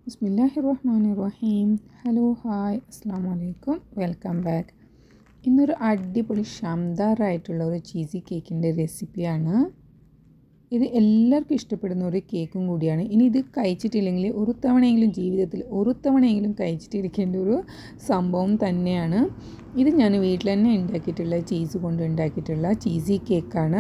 ബിസ്മില്ലാഹി റഹ്മാൻ റഹീം hello hi അസ്സാം വലൈക്കും വെൽക്കം ബാക്ക് ഇന്നൊരു അടിപൊളി ഷംദാറായിട്ടുള്ള ഒരു ചീസി കേക്കിൻ്റെ റെസിപ്പിയാണ് ഇത് എല്ലാവർക്കും ഇഷ്ടപ്പെടുന്ന ഒരു കേക്കും കൂടിയാണ് ഇനി ഇത് കഴിച്ചിട്ടില്ലെങ്കിൽ ഒരു തവണയെങ്കിലും ജീവിതത്തിൽ ഒരു തവണയെങ്കിലും കഴിച്ചിട്ടിരിക്കേണ്ട ഒരു സംഭവം തന്നെയാണ് ഇത് ഞാൻ വീട്ടിൽ തന്നെ ഉണ്ടാക്കിയിട്ടുള്ള ചീസ് കൊണ്ട് ഉണ്ടാക്കിയിട്ടുള്ള ചീസി കേക്കാണ്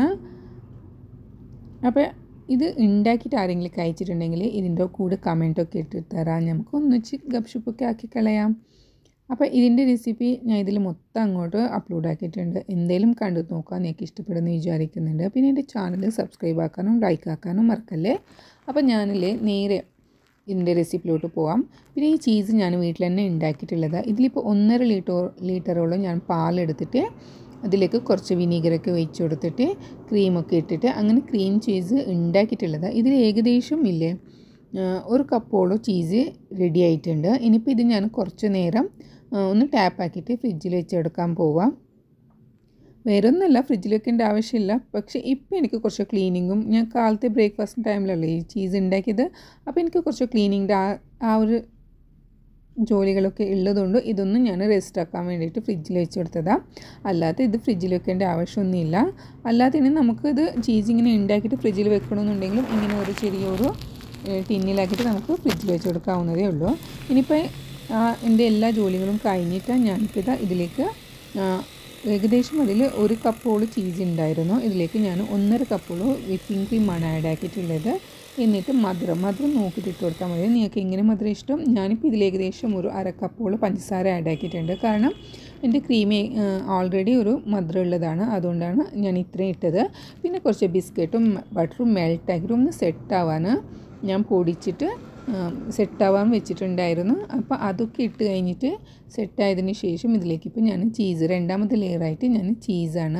അപ്പോൾ ഇത് ഉണ്ടാക്കിയിട്ട് ആരെങ്കിലും കഴിച്ചിട്ടുണ്ടെങ്കിൽ ഇതിൻ്റെ കൂടെ കമൻറ്റൊക്കെ ഇട്ട് തരാം നമുക്ക് ഒന്നിച്ച് ഗപ്ഷപ്പൊക്കെ ആക്കി കളയാം അപ്പോൾ ഇതിൻ്റെ റെസിപ്പി ഞാൻ ഇതിൽ മൊത്തം അങ്ങോട്ട് അപ്ലോഡ് ആക്കിയിട്ടുണ്ട് എന്തെങ്കിലും കണ്ടു നോക്കാൻ നിങ്ങൾക്ക് ഇഷ്ടപ്പെടുമെന്ന് വിചാരിക്കുന്നുണ്ട് പിന്നെ എൻ്റെ ചാനൽ സബ്സ്ക്രൈബ് ആക്കാനും ലൈക്ക് ആക്കാനും മറക്കല്ലേ അപ്പോൾ ഞാനില്ലേ നേരെ ഇതിൻ്റെ റെസിപ്പിയിലോട്ട് പോവാം പിന്നെ ഈ ചീസ് ഞാൻ വീട്ടിൽ തന്നെ ഉണ്ടാക്കിയിട്ടുള്ളത് ഇതിലിപ്പോൾ ഒന്നര ലിറ്റർ ലിറ്ററോളം ഞാൻ പാലെടുത്തിട്ട് അതിലേക്ക് കുറച്ച് വിനീഗറൊക്കെ ഒഴിച്ച് കൊടുത്തിട്ട് ക്രീമൊക്കെ ഇട്ടിട്ട് അങ്ങനെ ക്രീം ചീസ് ഉണ്ടാക്കിയിട്ടുള്ളത് ഇതിൽ ഏകദേശം ഇല്ലേ ഒരു കപ്പോളം ചീസ് റെഡി ആയിട്ടുണ്ട് ഇനിയിപ്പോൾ ഇത് ഞാൻ കുറച്ച് നേരം ഒന്ന് ടാപ്പാക്കിയിട്ട് ഫ്രിഡ്ജിൽ വെച്ചെടുക്കാൻ പോവാം വേറെ ഒന്നുമല്ല ഫ്രിഡ്ജിൽ വെക്കേണ്ട ആവശ്യമില്ല പക്ഷേ ഇപ്പോൾ എനിക്ക് കുറച്ച് ക്ലീനിങ്ങും ഞാൻ കാലത്തെ ബ്രേക്ക്ഫാസ്റ്റ് ടൈമിലല്ലേ ഈ ചീസ് ഉണ്ടാക്കിയത് അപ്പോൾ എനിക്ക് കുറച്ച് ക്ലീനിങ്ങിൻ്റെ ആ ആ ഒരു ജോലികളൊക്കെ ഉള്ളതുകൊണ്ട് ഇതൊന്നും ഞാൻ റെസ്റ്റ് ആക്കാൻ വേണ്ടിയിട്ട് ഫ്രിഡ്ജിൽ വെച്ച് കൊടുത്തതാണ് അല്ലാതെ ഇത് ഫ്രിഡ്ജിൽ വെക്കേണ്ട ആവശ്യമൊന്നുമില്ല അല്ലാതെ ഇനി നമുക്കിത് ചീസ് ഇങ്ങനെ ഉണ്ടാക്കിയിട്ട് ഫ്രിഡ്ജിൽ വെക്കണമെന്നുണ്ടെങ്കിലും ഇങ്ങനെ ഒരു ചെറിയൊരു ടിന്നിലാക്കിയിട്ട് നമുക്ക് ഫ്രിഡ്ജിൽ വെച്ച് കൊടുക്കാവുന്നതേ ഉള്ളൂ ഇനിയിപ്പോൾ എൻ്റെ എല്ലാ ജോലികളും കഴിഞ്ഞിട്ട് ഞാനിപ്പോൾ ഇതാ ഇതിലേക്ക് ഏകദേശം അതിൽ ഒരു കപ്പോളം ചീസ് ഉണ്ടായിരുന്നു ഇതിലേക്ക് ഞാൻ ഒന്നര കപ്പോളം വിപ്പിംഗ് ക്രീമാണ് ആഡ് ആക്കിയിട്ടുള്ളത് എന്നിട്ട് മധുരം മധുരം നോക്കിയിട്ട് ഇട്ട് കൊടുത്താൽ മതി നിങ്ങൾക്ക് എങ്ങനെ മധുരം ഇഷ്ടം ഞാനിപ്പോൾ ഇതിൽ ഏകദേശം ഒരു അര കപ്പോളം പഞ്ചസാര ആഡ് ആക്കിയിട്ടുണ്ട് കാരണം എൻ്റെ ക്രീം ഓൾറെഡി ഒരു മധുരം ഉള്ളതാണ് അതുകൊണ്ടാണ് ഞാൻ ഇത്രയും ഇട്ടത് പിന്നെ കുറച്ച് ബിസ്ക്കറ്റും ബട്ടറും മെൽട്ടാക്കിയിട്ട് ഒന്ന് സെറ്റാവാൻ ഞാൻ പൊടിച്ചിട്ട് സെറ്റാവാൻ വെച്ചിട്ടുണ്ടായിരുന്നു അപ്പോൾ അതൊക്കെ ഇട്ട് കഴിഞ്ഞിട്ട് സെറ്റായതിന് ശേഷം ഇതിലേക്ക് ഇപ്പോൾ ഞാൻ ചീസ് രണ്ടാമത്തെ ലെയറായിട്ട് ഞാൻ ചീസാണ്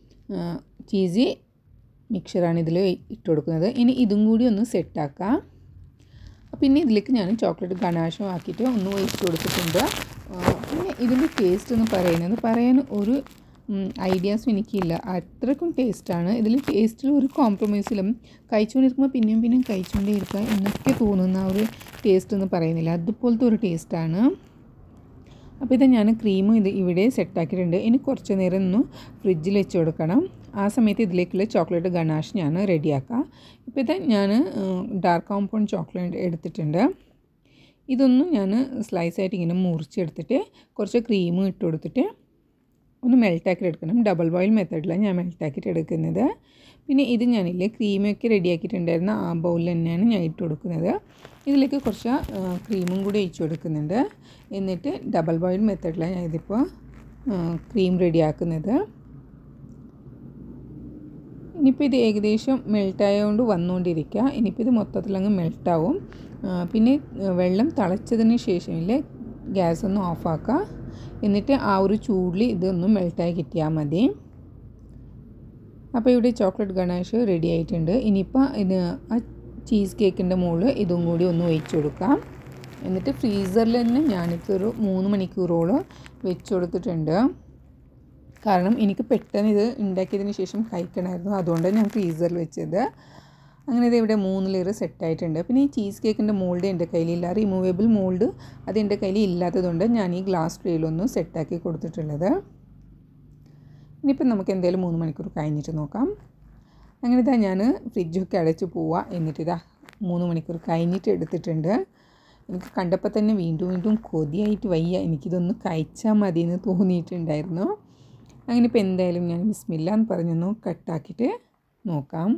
ചീസ് മിക്സറാണ് ഇതിൽ ഇട്ട് കൊടുക്കുന്നത് ഇനി ഇതും കൂടി ഒന്ന് സെറ്റാക്കാം പിന്നെ ഇതിലേക്ക് ഞാൻ ചോക്ലേറ്റ് ഗണാശം ആക്കിയിട്ട് ഒന്ന് ഒഴിച്ച് കൊടുത്തിട്ടുണ്ട് പിന്നെ ഇതിൻ്റെ ടേസ്റ്റ് എന്ന് പറയുന്നത് പറയാൻ ഒരു ഐഡിയാസും എനിക്കില്ല അത്രയ്ക്കും ടേസ്റ്റാണ് ഇതിൽ ടേസ്റ്റിൽ ഒരു കോംപ്രമൈസിലും കഴിച്ചുകൊണ്ടിരിക്കുമ്പോൾ പിന്നെയും പിന്നെയും കഴിച്ചുകൊണ്ടേ ഇരിക്കുക എന്നൊക്കെ തോന്നുന്ന ഒരു ടേസ്റ്റ് എന്ന് പറയുന്നില്ല അതുപോലത്തെ ഒരു ടേസ്റ്റാണ് അപ്പോൾ ഇത് ഞാൻ ക്രീമും ഇത് ഇവിടെ സെറ്റാക്കിയിട്ടുണ്ട് ഇനി കുറച്ച് നേരം ഒന്ന് ഫ്രിഡ്ജിൽ വെച്ച് കൊടുക്കണം ആ സമയത്ത് ഇതിലേക്കുള്ള ചോക്ലേറ്റ് ഗണാഷ് ഞാൻ റെഡിയാക്കാം ഇപ്പോൾ ഇത് ഞാൻ ഡാർക്ക് കോമ്പൗണ്ട് ചോക്ലേറ്റ് എടുത്തിട്ടുണ്ട് ഇതൊന്നും ഞാൻ സ്ലൈസായിട്ട് ഇങ്ങനെ മുറിച്ചെടുത്തിട്ട് കുറച്ച് ക്രീമും ഇട്ട് കൊടുത്തിട്ട് ഒന്ന് മെൽട്ടാക്കി എടുക്കണം ഡബിൾ ബോയിൽ മെത്തേഡിലാണ് ഞാൻ മെൽട്ടാക്കിയിട്ട് എടുക്കുന്നത് പിന്നെ ഇത് ഞാനില്ലേ ക്രീമൊക്കെ റെഡിയാക്കിയിട്ടുണ്ടായിരുന്ന ആ ബൗളിൽ തന്നെയാണ് ഞാൻ ഇട്ട് കൊടുക്കുന്നത് ഇതിലേക്ക് കുറച്ച് ക്രീമും കൂടി ഒഴിച്ച് കൊടുക്കുന്നുണ്ട് എന്നിട്ട് ഡബിൾ ബോയിൽ മെത്തേഡിലാണ് ഞാൻ ഇതിപ്പോൾ ക്രീം റെഡിയാക്കുന്നത് ഇനിയിപ്പോൾ ഇത് ഏകദേശം മെൽട്ടായതുകൊണ്ട് വന്നുകൊണ്ടിരിക്കുക ഇനിയിപ്പോൾ ഇത് മൊത്തത്തിലങ്ങ് മെൽട്ടാവും പിന്നെ വെള്ളം തിളച്ചതിന് ശേഷമില്ലേ ഗ്യാസ് ഒന്ന് ഓഫാക്കുക എന്നിട്ട് ആ ഒരു ചൂടിൽ ഇതൊന്ന് മെൽട്ടായി കിട്ടിയാൽ മതി അപ്പോൾ ഇവിടെ ചോക്ലേറ്റ് ഗണേഷ് റെഡി ആയിട്ടുണ്ട് ഇനിയിപ്പോൾ ഇത് ആ ചീസ് കേക്കിൻ്റെ മുകളിൽ ഇതും കൂടി ഒന്ന് ഒഴിച്ചു കൊടുക്കാം എന്നിട്ട് ഫ്രീസറിൽ തന്നെ ഞാനിപ്പോൾ ഒരു മൂന്ന് മണിക്കൂറോളം വെച്ച് കൊടുത്തിട്ടുണ്ട് കാരണം എനിക്ക് പെട്ടെന്ന് ഇത് ഉണ്ടാക്കിയതിന് ശേഷം കഴിക്കണമായിരുന്നു അതുകൊണ്ടാണ് ഞാൻ ഫ്രീസറിൽ വെച്ചത് അങ്ങനെ ഇത് ഇവിടെ മൂന്ന് ലെയർ സെറ്റായിട്ടുണ്ട് പിന്നെ ഈ ചീസ് കേക്കിൻ്റെ മോൾഡ് എൻ്റെ കയ്യിലില്ല റിമൂവേബിൾ മോൾഡ് അത് എൻ്റെ കയ്യിൽ ഇല്ലാത്തതുകൊണ്ട് ഞാൻ ഈ ഗ്ലാസ് ട്രേയിലൊന്നും സെറ്റാക്കി കൊടുത്തിട്ടുള്ളത് ഇനിയിപ്പം നമുക്ക് എന്തായാലും മൂന്ന് മണിക്കൂർ കഴിഞ്ഞിട്ട് നോക്കാം അങ്ങനെ ഇതാ ഞാൻ ഫ്രിഡ്ജൊക്കെ അടച്ച് പോവാം എന്നിട്ട് ഇതാ മൂന്ന് മണിക്കൂർ കഴിഞ്ഞിട്ട് എടുത്തിട്ടുണ്ട് എനിക്ക് കണ്ടപ്പോൾ തന്നെ വീണ്ടും വീണ്ടും കൊതിയായിട്ട് വയ്യ എനിക്കിതൊന്ന് കഴിച്ചാൽ മതി എന്ന് തോന്നിയിട്ടുണ്ടായിരുന്നു അങ്ങനെ ഇപ്പോൾ എന്തായാലും ഞാൻ ബിസ്മില്ല എന്ന് പറഞ്ഞൊന്ന് കട്ടാക്കിയിട്ട് നോക്കാം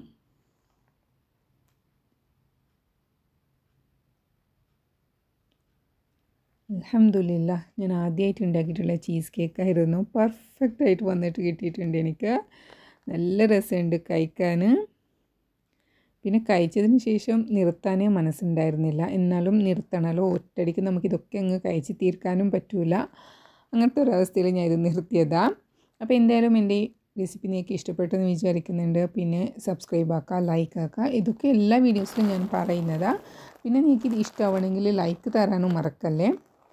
അലഹമില്ല ഞാൻ ആദ്യമായിട്ട് ഉണ്ടാക്കിയിട്ടുള്ള ചീസ് കേക്കായിരുന്നു പെർഫെക്റ്റ് ആയിട്ട് വന്നിട്ട് കിട്ടിയിട്ടുണ്ട് എനിക്ക് നല്ല രസമുണ്ട് കഴിക്കാൻ പിന്നെ കഴിച്ചതിന് ശേഷം നിർത്താനേ മനസ്സുണ്ടായിരുന്നില്ല എന്നാലും നിർത്തണമല്ലോ ഒറ്റയടിക്ക് നമുക്കിതൊക്കെ അങ്ങ് കഴിച്ച് തീർക്കാനും പറ്റില്ല അങ്ങനത്തെ ഒരവസ്ഥയിൽ ഞാൻ ഇത് നിർത്തിയതാണ് അപ്പോൾ എന്തായാലും എൻ്റെ റെസിപ്പി നിങ്ങൾക്ക് ഇഷ്ടപ്പെട്ടെന്ന് വിചാരിക്കുന്നുണ്ട് പിന്നെ സബ്സ്ക്രൈബ് ആക്കുക ലൈക്ക് ആക്കുക ഇതൊക്കെ എല്ലാ വീഡിയോസിലും ഞാൻ പറയുന്നതാണ് പിന്നെ നിങ്ങൾക്ക് ഇത് ഇഷ്ടമാവണമെങ്കിൽ ലൈക്ക് തരാനും മറക്കല്ലേ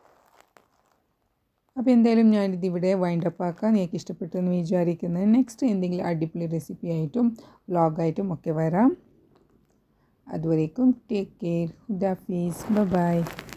അപ്പോൾ എന്തായാലും ഞാനിത് ഇവിടെ വൈൻഡപ്പ് ആക്കാം നിങ്ങൾക്ക് ഇഷ്ടപ്പെട്ടെന്ന് വിചാരിക്കുന്നത് നെക്സ്റ്റ് എന്തെങ്കിലും അടിപൊളി റെസിപ്പി ആയിട്ടും വ്ളോഗായിട്ടും ഒക്കെ വരാം അതുവരേക്കും ടേക്ക് കെയർ ഹുദാഫീസ് ബൈ